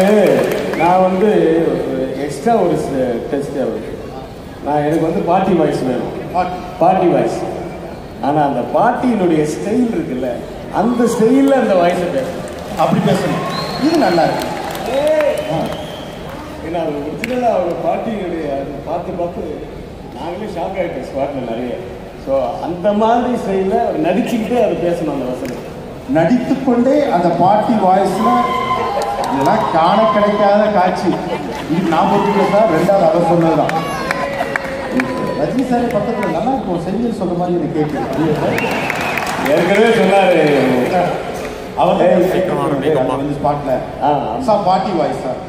நான் வந்து எக்ஸ்ட்ரா ஒரு டெஸ்ட் அவருக்கு நான் எனக்கு வந்து பார்ட்டி வாய்ஸ் வேணும் பாட்டு பார்ட்டி வாய்ஸ் ஆனால் அந்த பார்ட்டியினுடைய ஸ்டைல் இருக்குல்ல அந்த ஸ்டைலில் அந்த வாய்ஸை பேசணும் அப்படி பேசணும் இது நல்லா இருக்கு ஏன்னா அவர் ஒரிஜினலாக அவர் பாட்டியினுடைய அது பார்த்து பார்த்து நாங்களே ஷாக் ஆகிட்டோம் ஸ்பாட்டில் நிறைய ஸோ அந்த மாதிரி ஸ்டைலில் அவர் நடிச்சுக்கிட்டே அது பேசணும் அந்த வசனம் நடித்துக்கொண்டே அந்த பாட்டி வாய்ஸ்ல இதெல்லாம் காண கிடைக்காத காட்சி இது நான் போட்டுக்கல சார் ரெண்டாவது அவர் சொன்னதுதான் ரஜினி சார் பக்கத்தில் நல்லா இருக்கும் செஞ்சு சொல்ற மாதிரி எனக்கு கேட்குது ஏற்கனவே சொன்னார் அவர் ஏய், வந்து ஸ்பாட்ல ஆ சார் பாட்டி வாய்ஸ் சார்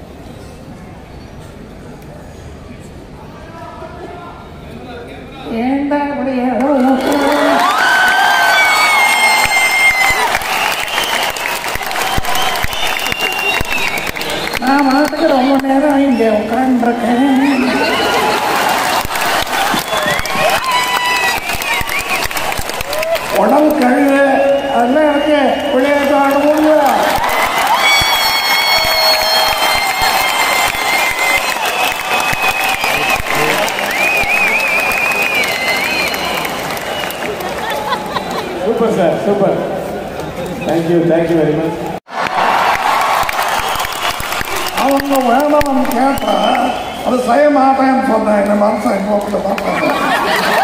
ஏண்டா இப்படி ஏதோ நான் மாட்டுக்கு ரொம்ப நேரம் இங்கே உட்காந்துருக்கேன் உடம்பு கழுவு அதெல்லாம் எனக்கு விளையாட்டு ஆட முடியும் super sir super thank you thank you very much அவங்க வேணாம்னு கேட்டா அது செய்ய மாட்டேன்னு சொன்னேன் இந்த மனுஷன் போக்கில் பார்த்தேன்